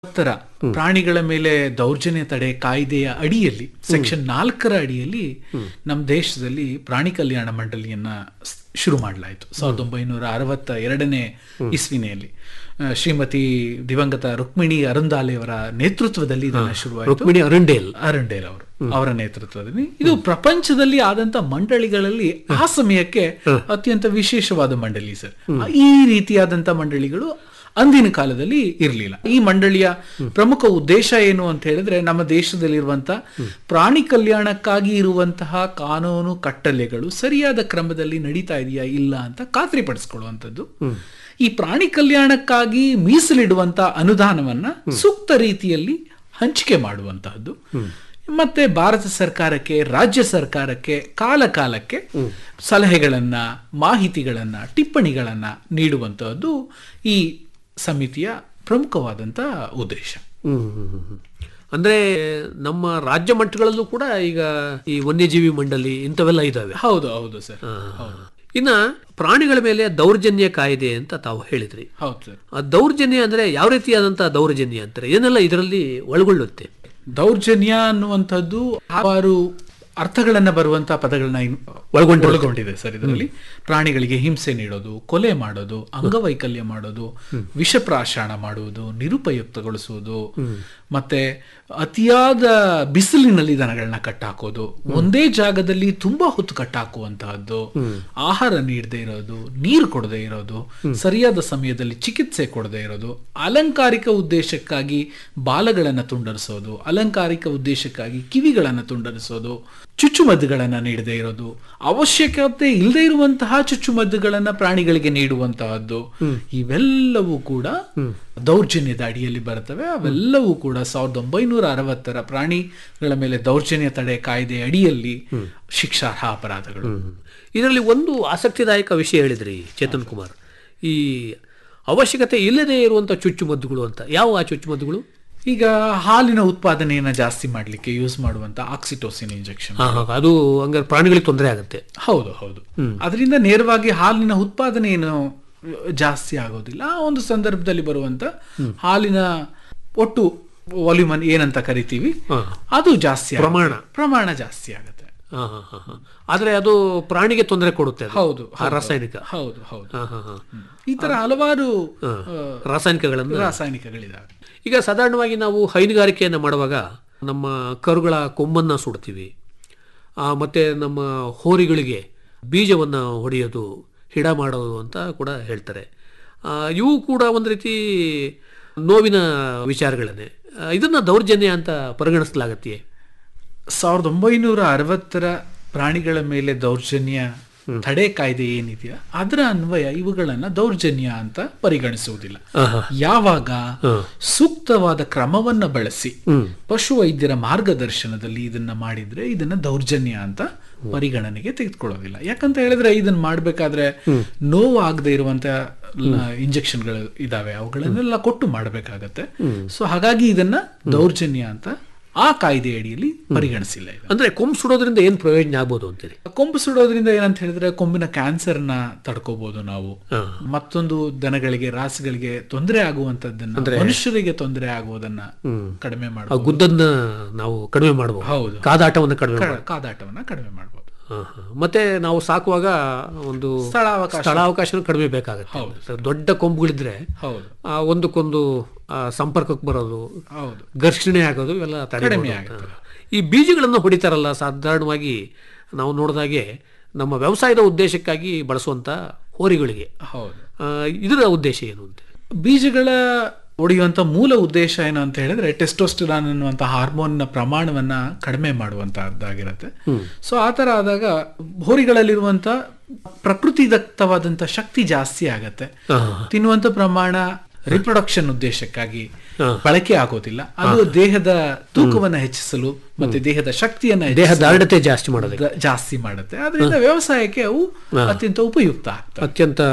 ತರ ಪ್ರಾಣಿಗಳ ಮೇಲೆ ದೌರ್ಜನ್ಯ ತಡೆ ಕಾಯ್ದೆಯ ಅಡಿಯಲ್ಲಿ ಸೆಕ್ಷನ್ ನಾಲ್ಕರ ಅಡಿಯಲ್ಲಿ ನಮ್ಮ ದೇಶದಲ್ಲಿ ಪ್ರಾಣಿ ಕಲ್ಯಾಣ ಮಂಡಳಿಯನ್ನ ಸ್- ಶುರು ಮಾಡಲಾಯಿತು ಸಾವಿರದ ಒಂಬೈನೂರ ಅರವತ್ತ ಎರಡನೇ ಇಸ್ವಿನೆಯಲ್ಲಿ ಆ, ಶ್ರೀಮತಿ ದಿವಂಗತ ರುಕ್ಮಿಣಿ ಅರುಂದಾಲೆ ಅವರ ನೇತೃತ್ವದಲ್ಲಿ ಇದನ್ನ ಶುರುವಾಯಿತು ರುಕ್ಮಿಣಿ ಅರುಂಡೇಲ್ ಅರುಂಡೇಲ್ ಅವರು ಅವರ ನೇತೃತ್ವದಲ್ಲಿ ಇದು ಪ್ರಪಂಚದಲ್ಲಿ ಆದಂತ ಮಂಡಳಿಗಳಲ್ಲಿ ಆ ಸಮಯಕ್ಕೆ ಅತ್ಯಂತ ವಿಶೇಷವಾದ ಮಂಡಳಿ ಸರ್ ಈ ರೀತಿಯಾದಂತ ಮಂಡಳಿಗಳು ಅಂದಿನ ಕಾಲದಲ್ಲಿ ಇರಲಿಲ್ಲ ಈ ಮಂಡಳಿಯ ಪ್ರಮುಖ ಉದ್ದೇಶ ಏನು ಅಂತ ಹೇಳಿದ್ರೆ ನಮ್ಮ ದೇಶದಲ್ಲಿರುವಂತ ಪ್ರಾಣಿ ಕಲ್ಯಾಣಕ್ಕಾಗಿ ಇರುವಂತಹ ಕಾನೂನು ಕಟ್ಟಲೆಗಳು ಸರಿಯಾದ ಕ್ರಮದಲ್ಲಿ ನಡೀತಾ ಇದೆಯಾ ಇಲ್ಲ ಅಂತ ಖಾತ್ರಿಪಡಿಸ್ಕೊಳ್ಳುವಂಥದ್ದು ಈ ಪ್ರಾಣಿ ಕಲ್ಯಾಣಕ್ಕಾಗಿ ಮೀಸಲಿಡುವಂತ ಅನುದಾನವನ್ನ ಸೂಕ್ತ ರೀತಿಯಲ್ಲಿ ಹಂಚಿಕೆ ಮಾಡುವಂತಹದ್ದು ಮತ್ತೆ ಭಾರತ ಸರ್ಕಾರಕ್ಕೆ ರಾಜ್ಯ ಸರ್ಕಾರಕ್ಕೆ ಕಾಲ ಕಾಲಕ್ಕೆ ಸಲಹೆಗಳನ್ನ ಮಾಹಿತಿಗಳನ್ನ ಟಿಪ್ಪಣಿಗಳನ್ನ ನೀಡುವಂತಹದ್ದು ಈ ಸಮಿತಿಯ ಪ್ರಮುಖವಾದಂತ ಉದ್ದೇಶ ಹ್ಮ್, ಹ್ಮ್, ಹ್ಮ್, ಹ್ಮ್. ಅಂದ್ರೆ ನಮ್ಮ ರಾಜ್ಯ ಮಟ್ಟಗಳಲ್ಲೂ ಕೂಡ ಈಗ ಈ ವನ್ಯಜೀವಿ ಮಂಡಳಿ ಇಂಥವೆಲ್ಲ ಇದಾವೆ ಹೌದು ಹೌದು ಸರ್ ಹೌದು ಇನ್ನ ಪ್ರಾಣಿಗಳ ಮೇಲೆ ದೌರ್ಜನ್ಯ ಕಾಯ್ದೆ ಅಂತ ತಾವು ಹೇಳಿದ್ರಿ ಹೌದು ಸರ್ ಆ ದೌರ್ಜನ್ಯ ಅಂದ್ರೆ ಯಾವ ರೀತಿಯಾದಂತಹ ದೌರ್ಜನ್ಯ ಅಂತಾರೆ ಏನೆಲ್ಲ ಇದರಲ್ಲಿ ಒಳಗೊಳ್ಳುತ್ತೆ ದೌರ್ಜನ್ಯ ಅನ್ನುವಂಥದ್ದು ಹಲವಾರು ಅರ್ಥಗಳನ್ನ ಬರುವಂತಹ ಪದಗಳನ್ನ ಇನ್- ಒಳಗೊಂಡಿರುತ್ತೆ. ಒಳಗೊಂಡಿದೆ ಸರ್ ಇದರಲ್ಲಿ ಪ್ರಾಣಿಗಳಿಗೆ ಹಿಂಸೆ ನೀಡೋದು ಕೊಲೆ ಮಾಡೋದು ಅಂಗವೈಕಲ್ಯ ಮಾಡೋದು ವಿಷಪ್ರಾಶಾಣ ಮಾಡುವುದು ನಿರುಪಯುಕ್ತಗೊಳಿಸುವುದು ಮತ್ತೆ ಅತಿಯಾದ ಬಿಸಿಲಿನಲ್ಲಿ ದನಗಳನ್ನ ಕಟ್ಟಾಕೋದು ಒಂದೇ ಜಾಗದಲ್ಲಿ ತುಂಬಾ ಹೊತ್ತು ಕಟ್ಟಾಕುವಂತಹದ್ದು ಆಹಾರ ನೀಡದೆ ಇರೋದು ನೀರು ಕೊಡದೆ ಇರೋದು ಸರಿಯಾದ ಸಮಯದಲ್ಲಿ ಚಿಕಿತ್ಸೆ ಕೊಡದೆ ಇರೋದು ಅಲಂಕಾರಿಕ ಉದ್ದೇಶಕ್ಕಾಗಿ ಬಾಲಗಳನ್ನ ತುಂಡರಿಸೋದು ಅಲಂಕಾರಿಕ ಉದ್ದೇಶಕ್ಕಾಗಿ ಕಿವಿಗಳನ್ನ ತುಂಡರಿಸೋದು ಚುಚ್ಚುಮದ್ದುಗಳನ್ನ ನೀಡದೆ ಇರೋದು ಅವಶ್ಯಕತೆ ಇಲ್ಲದೆ ಇರುವಂತಹ ಚುಚ್ಚುಮದ್ದುಗಳನ್ನ ಪ್ರಾಣಿಗಳಿಗೆ ನೀಡುವಂತಹದ್ದು ಇವೆಲ್ಲವೂ ಕೂಡ ದೌರ್ಜನ್ಯದ ಅಡಿಯಲ್ಲಿ ಬರ್ತವೆ ಅವೆಲ್ಲವೂ ಕೂಡ ಸಾವಿರದ ಒಂಬೈನೂರ ಅರವತ್ತರ ಪ್ರಾಣಿಗಳ ಮೇಲೆ ದೌರ್ಜನ್ಯ ತಡೆ ಕಾಯ್ದೆ ಅಡಿಯಲ್ಲಿ ಶಿಕ್ಷಾರ್ಹ ಅಪರಾಧಗಳು ಇದರಲ್ಲಿ ಒಂದು ಆಸಕ್ತಿದಾಯಕ ವಿಷಯ ಹೇಳಿದ್ರಿ ಚೇತನ್ ಕುಮಾರ್ ಈ ಅವಶ್ಯಕತೆ ಇಲ್ಲದೆ ಇರುವಂತಹ ಚುಚ್ಚುಮದ್ದುಗಳು ಅಂತ ಯಾವ ಆ ಚುಚ್ಚುಮದ್ದುಗಳು ಈಗ ಹಾಲಿನ ಉತ್ಪಾದನೆಯನ್ನ ಜಾಸ್ತಿ ಮಾಡ್ಲಿಕ್ಕೆ ಯೂಸ್ ಮಾಡುವಂತ ಆಕ್ಸಿಟೋಸಿನ್ ಇಂಜೆಕ್ಷನ್ ಹಾ ಹಾ ಅದು ಹಂಗಾರೆ ಪ್ರಾಣಿಗಳಿಗೆ ತೊಂದರೆ ಆಗುತ್ತೆ ಹೌದು ಹೌದು ಅದರಿಂದ ನೇರವಾಗಿ ಹಾಲಿನ ಉತ್ಪಾದನೆ ಏನು ಜಾಸ್ತಿ ಆಗೋದಿಲ್ಲ ಆ ಒಂದು ಸಂದರ್ಭದಲ್ಲಿ ಬರುವಂತ ಹಾಲಿನ ಒಟ್ಟು ವಾಲ್ಯೂಮ್ ಏನಂತ ಕರಿತೀವಿ ಹಾ. ಅದು ಜಾಸ್ತಿ ಆಗುತ್ತೆ. ಪ್ರಮಾಣ. ಪ್ರಮಾಣ ಜಾಸ್ತಿ ಆಗುತ್ತೆ ಹಾ ಹಾ ಹಾ ಹಾ ಆದ್ರೆ ಅದು ಪ್ರಾಣಿಗೆ ತೊಂದರೆ ಕೊಡುತ್ತೆ ಅದು. ಹೌದು ಆ ರಾಸಾಯನಿಕ ಹೌದು ಹೌದು ಹಾ ಹಾ ಹಾ ಈ ತರ ಹಲವಾರು ಹಾ. ಆ, ರಾಸಾಯನಿಕಗಳನ್ನು ರಾಸಾಯನಿಕಗಳಿದಾವೆ ಈಗ ಸಾಧಾರಣವಾಗಿ ನಾವು ಹೈನುಗಾರಿಕೆಯನ್ನು ಮಾಡುವಾಗ ನಮ್ಮ ಕರುಗಳ ಕೊಂಬನ್ನು ಸುಡ್ತೀವಿ ಆ, ಮತ್ತೆ ನಮ್ಮ ಹೋರಿಗಳಿಗೆ ಬೀಜವನ್ನು ಹೊಡೆಯೋದು ಹಿಡ ಮಾಡೋದು ಅಂತ ಕೂಡ ಹೇಳ್ತಾರೆ ಆ, ಇವು ಕೂಡ ಒಂದು ರೀತಿ ನೋವಿನ ವಿಚಾರಗಳನ್ನೇ ಆ, ಇದನ್ನ ದೌರ್ಜನ್ಯ ಅಂತ ಪರಿಗಣಿಸಲಾಗತ್ತೆಯೇ ಸಾವಿರದ ಒಂಬೈನೂರ ಅರವತ್ತರ ಪ್ರಾಣಿಗಳ ಮೇಲೆ ದೌರ್ಜನ್ಯ ತಡೆ ಕಾಯ್ದೆ ಏನಿದೆಯಾ ಅದರ ಅನ್ವಯ ಇವುಗಳನ್ನ ದೌರ್ಜನ್ಯ ಅಂತ ಪರಿಗಣಿಸುವುದಿಲ್ಲ ಆಹಾ. ಯಾವಾಗ ಹಾ. ಸೂಕ್ತವಾದ ಕ್ರಮವನ್ನ ಬಳಸಿ ಹ್ಮ್. ಪಶು ವೈದ್ಯರ ಮಾರ್ಗದರ್ಶನದಲ್ಲಿ ಇದನ್ನ ಮಾಡಿದ್ರೆ ಇದನ್ನ ದೌರ್ಜನ್ಯ ಅಂತ ಪರಿಗಣನೆಗೆ ತೆಗೆದುಕೊಳ್ಳೋದಿಲ್ಲ ಯಾಕಂತ ಹೇಳಿದ್ರೆ ಇದನ್ನ ಮಾಡ್ಬೇಕಾದ್ರೆ ನೋವು ಆಗದೆ ಇರುವಂತ ಇಂಜೆಕ್ಷನ್ಗಳು ಇದಾವೆ ಅವುಗಳನ್ನೆಲ್ಲ ಕೊಟ್ಟು ಮಾಡಬೇಕಾಗತ್ತೆ ಸೊ ಹಾಗಾಗಿ ಇದನ್ನ ದೌರ್ಜನ್ಯ ಅಂತ ಆ ಕಾಯ್ದೆ ಅಡಿಯಲ್ಲಿ ಪರಿಗಣಿಸಿಲ್ಲ ಇದು ಅಂದ್ರೆ ಕೊಂಬು ಸುಡೋದ್ರಿಂದ ಏನು ಪ್ರಯೋಜನ ಆಗ್ಬೋದು ಅಂತೀರಿ ಕೊಂಬು ಸುಡೋದ್ರಿಂದ ಏನಂತ ಹೇಳಿದ್ರೆ ಕೊಂಬಿನ ಕ್ಯಾನ್ಸರ್ನ ತಡ್ಕೋಬಹುದು ನಾವು ಹಾ. ಮತ್ತೊಂದು ದನಗಳಿಗೆ ರಾಸುಗಳಿಗೆ ತೊಂದರೆ ಆಗುವಂತದ್ದನ್ನ ಮನುಷ್ಯರಿಗೆ ತೊಂದರೆ ಆಗುವುದನ್ನ ಕಡಿಮೆ ಆ ಮಾಡಬಹುದು ಗುದ್ದನ್ನ ನಾವು ಕಡಿಮೆ ಮಾಡಬಹುದು ಹೌದು ಕಾದಾಟವನ್ನು ಕಡಿಮೆ ಮಾಡ್ಬೋದು. ಕಾದಾಟವನ್ನ ಕಡಿಮೆ ಮಾಡಬಹುದು ಹಾ, ಹಾ. ಮತ್ತೆ ನಾವು ಸಾಕುವಾಗ ಒಂದು ಸ್ಥಳಾವಕಾಶ ಸ್ಥಳಾವಕಾಶ ಕಡಿಮೆ ಬೇಕಾಗುತ್ತೆ ದೊಡ್ಡ ಕೊಂಬುಗಳಿದ್ರೆ ಹೌದು ಆ, ಒಂದಕ್ಕೊಂದು ಆ, ಸಂಪರ್ಕಕ್ಕೆ ಬರೋದು ಹೌದು ಘರ್ಷಣೆ ಆಗೋದು ಇವೆಲ್ಲ ತಡೆಬೋದು ಕಡಿಮೆ ಅಂತ. ಆಗುತ್ತೆ. ಈ ಬೀಜಗಳನ್ನು ಹೊಡಿತಾರಲ್ಲ ಸಾಧಾರಣವಾಗಿ ನಾವು ನೋಡಿದಾಗೆ ನಮ್ಮ ವ್ಯವಸಾಯದ ಉದ್ದೇಶಕ್ಕಾಗಿ ಬಳಸುವಂತ ಹೋರಿಗಳಿಗೆ ಹೌದು ಆ, ಇದರ ಉದ್ದೇಶ ಏನು ಅಂತ ಬೀಜಗಳ ಒಡೆಯುವಂತ ಮೂಲ ಉದ್ದೇಶ ಏನು ಅಂತ ಹೇಳಿದ್ರೆ ಟೆಸ್ಟೋಸ್ಟಿರಾನ್ ಅನ್ನುವಂತ ಹಾರ್ಮೋನ್ನ ಪ್ರಮಾಣವನ್ನ ಕಡಿಮೆ ಮಾಡುವಂತಹದ್ದಾಗಿರುತ್ತೆ ಸೊ ಆ ತರ ಆದಾಗ ಹೋರಿಗಳಲ್ಲಿರುವಂತ ಪ್ರಕೃತಿದತ್ತವಾದಂತ ಶಕ್ತಿ ಜಾಸ್ತಿ ಆಗತ್ತೆ ಹಾ, ತಿನ್ನುವಂತ ಪ್ರಮಾಣ ರಿಪ್ರೊಡಕ್ಷನ್ ಉದ್ದೇಶಕ್ಕಾಗಿ ಹಾ. ಬಳಕೆ ಆಗೋದಿಲ್ಲ ಅದು ದೇಹದ ತೂಕವನ್ನ ಹೆಚ್ಚಿಸಲು ಮತ್ತೆ ದೇಹದ ಶಕ್ತಿಯನ್ನ ದೇಹ ಹೆಚ್ಚಿಸಲು ದಾರ್ಢ್ಯತೆ ಜಾಸ್ತಿ ಮಾಡೋದಕ್ಕೆ ದ- ಜಾಸ್ತಿ ಮಾಡುತ್ತೆ ಅದರಿಂದ ವ್ಯವಸಾಯಕ್ಕೆ ಅವು ಅತ್ಯಂತ ಉಪಯುಕ್ತ ಆಗ್ತವೆ ಅತ್ಯಂತ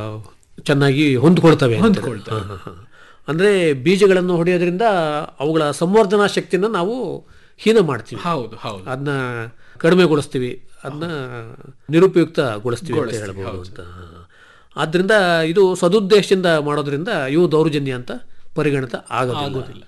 ಚೆನ್ನಾಗಿ ಹೊಂದ್ಕೊಳ್ತವೆ ಅಂತ. ಹೊಂದ್ಕೊಳ್ತವೆ. ಹಾ, ಹಾ, ಹಾ. ಅಂದ್ರೆ ಬೀಜಗಳನ್ನು ಹೊಡೆಯೋದ್ರಿಂದ ಅವುಗಳ ಸಂವರ್ಧನಾ ಶಕ್ತಿನ ನಾವು ಹೀನ ಮಾಡ್ತೀವಿ ಹೌದು ಹೌದು ಅದನ್ನ ಕಡಿಮೆಗೊಳಿಸ್ತೀವಿ ಅದನ್ನ ನಿರುಪಯುಕ್ತಗೊಳಿಸ್ತೀವಿ ಅಂತ ಹೇಳ್ಬೋದು ಅಂತ ಆದ್ರಿಂದ ಇದು ಸದುದ್ದೇಶದಿಂದ ಮಾಡೋದ್ರಿಂದ ಇವು ದೌರ್ಜನ್ಯ ಅಂತ ಪರಿಗಣಿತ ಆಗೋದಿಲ್ಲ